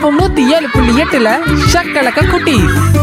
FM நூத்தி ஏழு புள்ளி எட்டுல ஷக்கலக்க குட்டி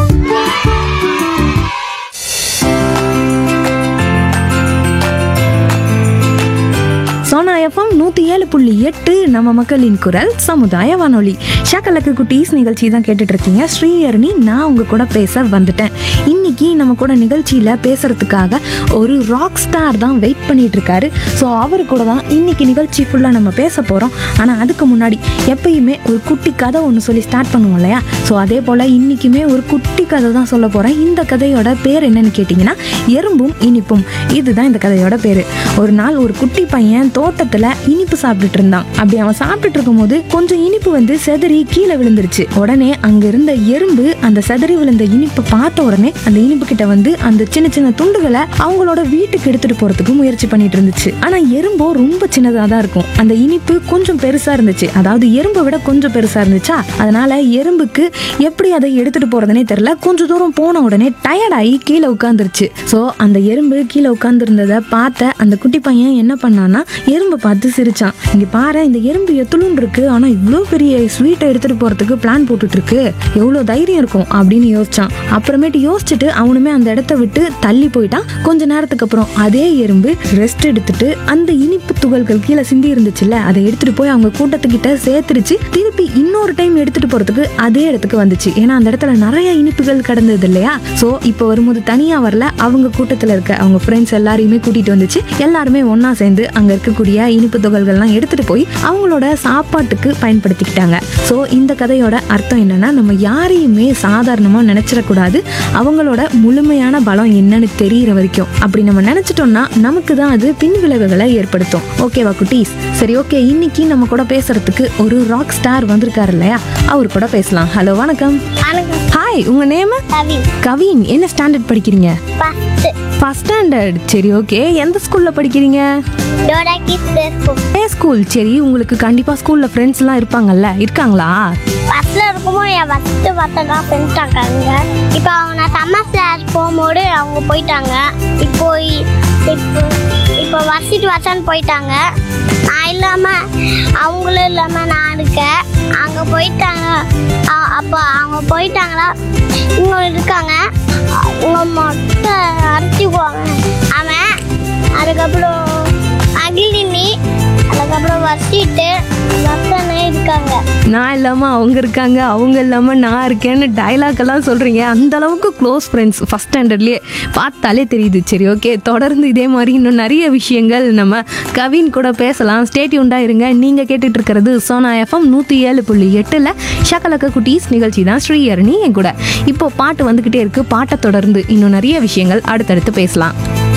சோனா எஃப்எம் நூற்றி ஏழு புள்ளி எட்டு நம்ம மக்களின் குரல் சமுதாய வானொலி ஷக்கலக்கு குட்டீஸ் நிகழ்ச்சி தான் கேட்டுட்டு இருக்கீங்க ஸ்ரீஹரணி நான் உங்க கூட பேச வந்துட்டேன் இன்னைக்கு நம்ம கூட நிகழ்ச்சியில் பேசுறதுக்காக ஒரு ராக் ஸ்டார் தான் வெயிட் பண்ணிட்டு இருக்காரு ஸோ அவரு கூட தான் இன்னைக்கு நிகழ்ச்சி ஃபுல்லாக நம்ம பேச போகிறோம் ஆனால் அதுக்கு முன்னாடி எப்பயுமே ஒரு குட்டி கதை ஒன்று சொல்லி ஸ்டார்ட் பண்ணுவோம் இல்லையா ஸோ அதே போல் இன்னைக்குமே ஒரு குட்டி கதை தான் சொல்ல போகிறேன் இந்த கதையோட பேர் என்னன்னு கேட்டிங்கன்னா எறும்பும் இனிப்பும் இதுதான் இந்த கதையோட பேர் ஒரு நாள் ஒரு குட்டி பையன் தோட்டத்தில் இனிப்பு சாப்பிட்டுட்டு இருந்தான் அப்படி அவன் சாப்பிட்டுட்டு இருக்கும்போது கொஞ்சம் இனிப்பு வந்து செதறி கீழே விழுந்துருச்சு உடனே அங்க இருந்த எறும்பு அந்த செதறி விழுந்த இனிப்பை பார்த்த உடனே அந்த இனிப்பு கிட்ட வந்து அந்த சின்ன சின்ன துண்டுகளை அவங்களோட வீட்டுக்கு எடுத்துட்டு போறதுக்கு முயற்சி பண்ணிட்டு இருந்துச்சு ஆனா எறும்போ ரொம்ப சின்னதா தான் இருக்கும் அந்த இனிப்பு கொஞ்சம் பெருசா இருந்துச்சு அதாவது எறும்பை விட கொஞ்சம் பெருசா இருந்துச்சா அதனால எறும்புக்கு எப்படி அதை எடுத்துட்டு போறதுனே தெரியல கொஞ்சம் தூரம் போன உடனே டயர்டாகி கீழே உட்காந்துருச்சு ஸோ அந்த எறும்பு கீழே உட்காந்துருந்ததை பார்த்த அந்த குட்டி பையன் என்ன பண்ணான்னா எறும்பை பார்த்து சிரிச்சான் இங்க பாரு இந்த எறும்பு எத்துளும் இருக்கு ஆனா இவ்வளோ பெரிய ஸ்வீட்டை எடுத்துட்டு போறதுக்கு பிளான் போட்டுட்டு இருக்கு எவ்வளோ தைரியம் இருக்கும் அப்படின்னு யோசிச்சான் அப்புறமேட்டு யோசிச்சுட்டு அவனுமே அந்த இடத்த விட்டு தள்ளி போயிட்டான் கொஞ்ச நேரத்துக்கு அப்புறம் அதே எறும்பு ரெஸ்ட் எடுத்துட்டு அந்த இனிப்பு துகள்கள் கீழே சிந்தி இருந்துச்சுல்ல அதை எடுத்துட்டு போய் அவங்க கூட்டத்துக்கிட்ட சேர்த்துருச்சு திருப்பி இன்னொரு டைம் எடுத்துட்டு போறதுக்கு அதே இடத்துக்கு வந்துச்சு ஏன்னா அந்த இடத்துல நிறைய இனிப்புகள் கடந்தது இல்லையா சோ இப்போ வரும்போது தனியா வரல அவங்க கூட்டத்துல இருக்க அவங்க ஃப்ரெண்ட்ஸ் எல்லாரையுமே கூட்டிட்டு வந்துச்சு எல்லாருமே ஒண்ணா சேர்ந்து அங்க இருக்கக்கூடிய இனிப்பு துகள்கள்லாம் எடுத்துட்டு போய் அவங்களோட சாப்பாட்டுக்கு பயன்படுத்திக்கிட்டாங்க ஸோ இந்த கதையோட அர்த்தம் என்னன்னா நம்ம யாரையுமே சாதாரணமா நினைச்சிடக்கூடாது அவங்களோட முழுமையான பலம் என்னன்னு தெரியற வரைக்கும் அப்படி நம்ம நினைச்சிட்டோம்னா நமக்கு தான் அது பின் விளைவுகளை ஏற்படுத்தும் ஓகேவா குட்டீஸ் சரி ஓகே இன்னைக்கு நம்ம கூட பேசுறதுக்கு ஒரு ராக் ஸ்டார் வந்திருக்காரு இல்லையா அவர் கூட பேசலாம் ஹலோ வணக்கம் வணக்கம் ஹாய் உங்க நேம் கவின் கவின் என்ன ஸ்டாண்டர்ட் படிக்கிறீங்க ஃபஸ்ட்டு ஃபர்ஸ்ட் ஸ்டாண்டர்ட் சரி ஓகே எந்த ஸ்கூல்ல படிக்கிறீங்க டோரா கிட்ஸ் இருக்கும் ஏ ஸ்கூல் சரி உங்களுக்கு கண்டிப்பா ஸ்கூல்ல ஃப்ரெண்ட்ஸ்லாம் இருப்பாங்கல்ல இருக்காங்களா ஃபஸ்ட்டில் இருக்கும்போது என் ஃபஸ்ட்டு பார்த்தா ஃப்ரெண்ட்ஸ் இருக்காங்க இப்போ அவங்க நான் சம்மர் கிளாஸ் போகும்போது அவங்க போயிட்டாங்க இப்போ இ- இப்போ இப்போ வசிட்டு வச்சான்னு போயிட்டாங்க நான் இல்லாமல் அவங்களும் இல்லாமல் நான் இருக்கேன் அங்கே போயிட்டாங்க அ- அப்போ அவங்க போயிட்டாங்களா இவங்க இருக்காங்க அவங்க மொட்டை அரைச்சிக்குவாங்க அவன் அதுக்கப்புறம் அகிலினி அதுக்கப்புறம் வசிட்டு வசனே இருக்காங்க நான் இல்லாம அவங்க இருக்காங்க அவங்க இல்லாம நான் இருக்கேன்னு டைலாக் எல்லாம் சொல்றீங்க அந்த அளவுக்கு க்ளோஸ் ஃப்ரெண்ட்ஸ் ஃபர்ஸ்ட் ஸ்டாண்டர்ட்லயே பார்த்தாலே தெரியுது சரி ஓகே தொடர்ந்து இதே மாதிரி இன்னும் நிறைய விஷயங்கள் நம்ம கவின் கூட பேசலாம் ஸ்டேட்யூண்டா இருங்க நீங்க கேட்டுட்டு இருக்கிறது சோனா எஃப்எம் நூத்தி ஏழு புள்ளி எட்டுல ஷகலக்க குட்டீஸ் நிகழ்ச்சி தான் ஸ்ரீஹரணி என் கூட இப்போ பாட்டு வந்துகிட்டே இருக்கு பாட்டை தொடர்ந்து இன்னும் நிறைய விஷயங்கள் அடுத்தடுத்து பேசலாம்